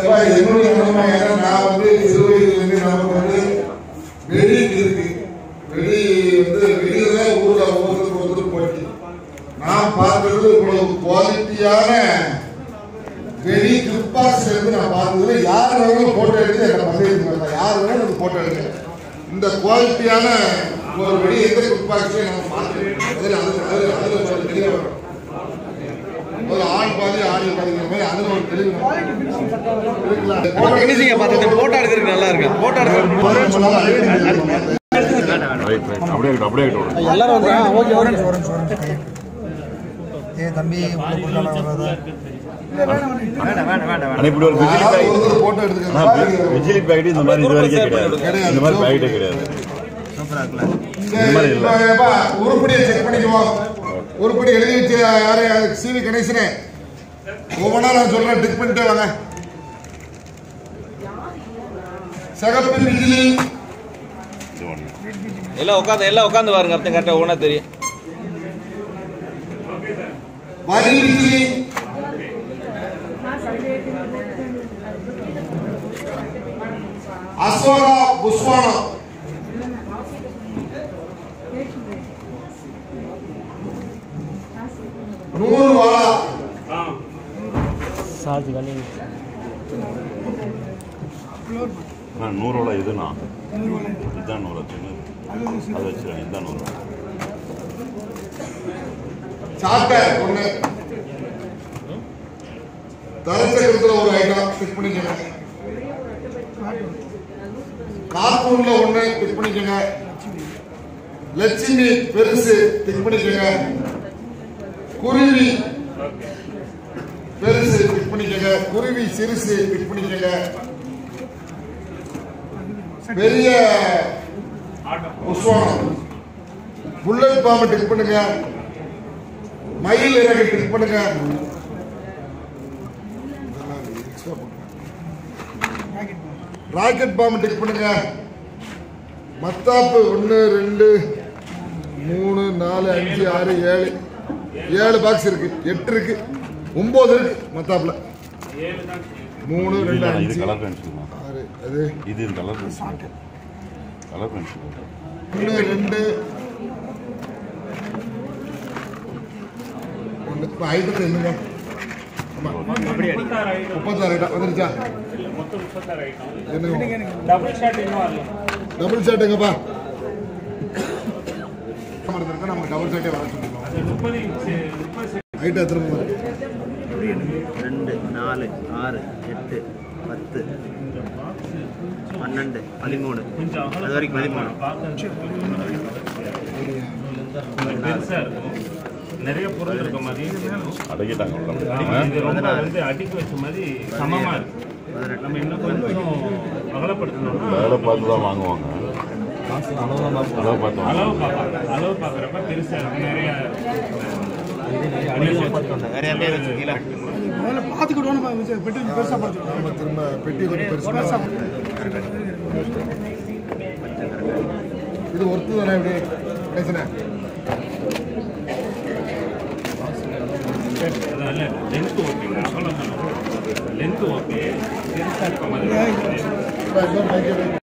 ஏப்பா, என்னுடைய அனுபவம் ஏன்னா, நான் வந்து சிறு வயதிலிருந்து நமக்கு வந்து வெடி இருக்கு வெடி வந்து வெளியில ஊர்ல ஒவ்வொருத்தருக்கு ஒருத்தருக்கு போட்டி நான் பார்த்தது இவ்வளவு குவாலிட்டியான வெடி துப்பாக்ஸ் இருந்து நான் பார்த்ததுல யார் வேணாலும் போட்டோ எடுத்து என்னை பந்தயத்துக்கு வரலாம் யார் வேணாலும் போட்டோ எடுங்க இந்த குவாலிட்டியான ஒரு வெடி எந்த துப்பாக்கியும் நம்ம பார்த்தது அதில் அதில் அதில் அதில் ஒரு தெளிவு வரும் முதல்ல ஆண் பாதி ஆண் பாதிங்கிற மாதிரி அதில் ஒரு தெளிவு வரும். இருக்குல்ல? ஃபினிஷிங்கை பார்த்துட்டு போட்டோ எடுக்கிறதுக்கு நல்லா இருக்கு போட்டோ எடுக்கிறது ரைட் ரைட் அப்படியே இருக்கட்டும், அப்படியே இருக்கட்டும். எல்லாரும் வந்து ஓகே orange, orange, orange கை. ஏன் தம்பி உள்ள குறுக்கால வராத? ஆனா இப்படி ஒரு பிஜிலி யாராவது பேக்கெட் ஒருத்தர் போட்டோ ஆனா எடுத்துக்கலாம் பிஜிலி பேக்கெட் இந்த மாதிரி இது வரைக்கும் கிடையாது கிடையாது. இந்த மாதிரி பேக்கெட்டே கிடையாது இந்த மாதிரி இல்ல. உருப்படியை செக் பண்ணிக்குவோம் உருப்படி எழுதி வச்சு யாரு சிவி கணேசனே ஒவ்வொன்றா நான் சொல்றேன் டிக் பண்ணிட்டே வாங்க சகப்பு பிஜிலி இது ஒண்ணு. எல்லாம் உட்காந்து எல்லாம் உட்காந்து பாருங்க அப்படி கரெக்டாக ஒன்றா தெரியும் வரி பிஜிலி அசோகா புஷ்வானம் நூறு வாழா ஆ, நூறோட இதுனா இதுதான் நூறு சின்னது அது வச்சுருக்கேன் இதுதான் நூறு சாட்டை ஒண்ணு தரச்சக்கரத்துல ஒரு ஐட்டம் பிக் பண்ணிக்கோங்க கார்ட்டூன்ல ஒண்ணு பிக் பண்ணிக்கோங்க லட்சுமி பெருசு பிக் பண்ணிக்கோங்க குருவி பெருசு பிக் பண்ணிக்கோங்க குருவி சிறுசு பிக் பண்ணிக்கோங்க பெரிய புஷ்வானம் புல்லட் பாம்பு டிக் பண்ணுங்க மயில் இறகு டிக் பண்ணுங்க ராக்கெட் பாம்பு டிக் பண்ணுங்க மத்தாப்பு ஒன்று ரெண்டு மூணு நாலு அஞ்சு ஆறு ஏழு ஏழு பாக்ஸ் இருக்கு எட்டு இருக்கு ஒன்பது இருக்கு மத்தாப்புல மூணு இது ரெண்டு இல்ல, இது அஞ்சு கலர் பென்சில் தான் ஆறு அது இது இது கலர் பென்சில் கலர் பென்சில் ஒன்று ரெண்டு ஒன்று இப்போ ஐட்டத்தை என்னங்க ஆமாம் முப்பத்தாறு ஐட்டம் வந்துருச்சா என்னங்க டபுள் ஷாட் இன்னும் வரல டபுள் ஷாட்டுங்கப்பா இருந்திருக்கா நம்ம டபுள் ஷாட்டே வர சொல்லிருக்கோம் அது முப்பது இன்ச்சு முப்பது ஐட்டம் எத்தனை வரும் ரெண்டு நாலு ஆறு எட்டு பத்து பன்னெண்டு பதிமூணு கொஞ்சம் அகலம் அது வரைக்கும் பதிமூணு பார்க்க பெருசா இருக்கும் நிறைய பொருள் இருக்க மாதிரி தெரியும். அடக்கிட்டாங்க உள்ள. அடிக்க- இது ரொம்ப வந்து அடிக்க வச்ச மாதிரி சமமா இருக்கு நம்ம இன்னும் கொஞ்சம் அகலப்படுத்தணும்னா வேலை பார்த்து தான் வாங்குவாங்க அளவு பார்த்து வாங்குவாங்க. அளவு பார்ப்பாங்க அளவு பார்க்குறப்ப பெருசா இருக்கு நிறைய வேற யாருமே வச்சிருக்கீங்களா நம்ம திரும்ப பெட்டி கொஞ்சம் பெருசா இது ஒர்த்து தானே இப்படி பேசுனேன் அதனால லென்த் ஓகேங்க அகலம் லென்த் ஓகே பெருசா இருக்க மாதிரி இன்னொரு மைக்கு